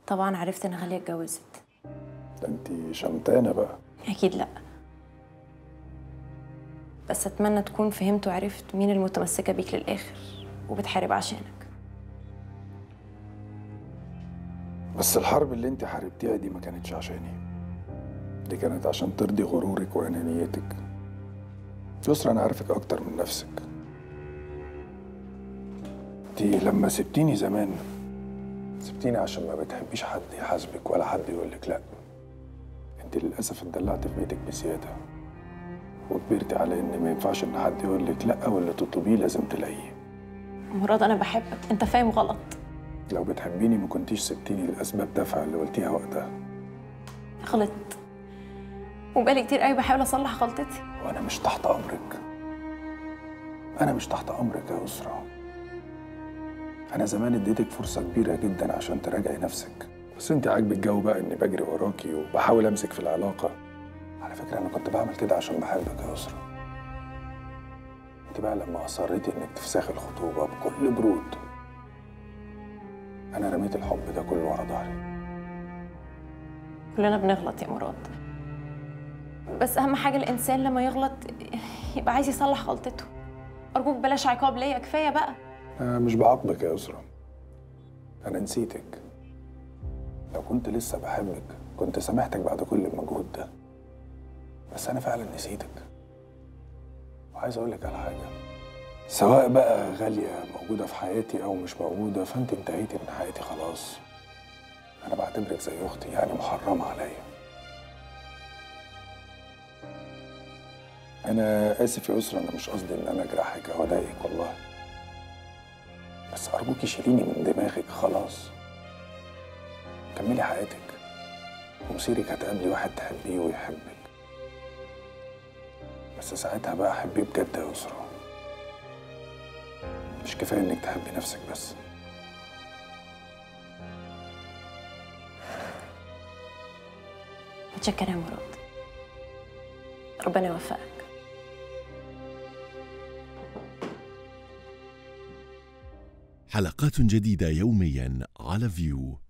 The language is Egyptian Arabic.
طبعا عرفت ان غاليه اتجوزت ده انت شمتانه بقى اكيد لا بس اتمنى تكون فهمت وعرفت مين المتمسكه بيك للاخر وبتحارب عشانك بس الحرب اللي انت حاربتيها دي ما كانتش عشاني دي كانت عشان ترضي غرورك وانانيتك يسرا انا عارفك اكتر من نفسك انت لما سبتيني زمان سبتيني عشان ما بتحبيش حد يحاسبك ولا حد يقول لك لا انت للاسف اتدلعت في بيتك بزياده وكبرتي على ان ما ينفعش ان حد يقول لك لا واللي تطلبيه لازم تلاقيه مراد انا بحبك انت فاهم غلط لو بتحبيني ما كنتيش سبتيني لاسباب تافهه اللي قلتيها وقتها غلطت وبقالي كتير قوي بحاول اصلح غلطتي وانا مش تحت امرك انا مش تحت امرك يا اسره انا زمان اديتك فرصه كبيره جدا عشان تراجعي نفسك بس انت عاجبك الجو بقى اني بجري وراكي وبحاول امسك في العلاقه على فكره انا كنت بعمل كده عشان بحبك يا اسره انت بقى لما اصريتي انك تفسخي الخطوبه بكل برود انا رميت الحب ده كله ورا ظهري كلنا بنغلط يا مراد بس اهم حاجه الانسان لما يغلط يبقى عايز يصلح غلطته ارجوك بلاش عقاب ليا كفايه بقى أنا مش بعاقبك يا أسرة أنا نسيتك لو كنت لسه بحبك كنت سامحتك بعد كل المجهود ده بس أنا فعلا نسيتك وعايز أقول لك على حاجة سواء بقى غالية موجودة في حياتي أو مش موجودة فأنت انتهيتي من حياتي خلاص أنا بعتبرك زي أختي يعني محرمة عليا أنا آسف يا أسرة أنا مش قصدي إن أنا أجرحك أو أضايقك والله بس أرجوكي شيليني من دماغك خلاص كملي حياتك ومصيرك هتقابلي واحد تحبيه ويحبك بس ساعتها بقى حبيه بجد يا أسرة مش كفاية إنك تحبي نفسك بس متشكره يا مراد ربنا يوفقك حلقات جديدة يوميا على فيو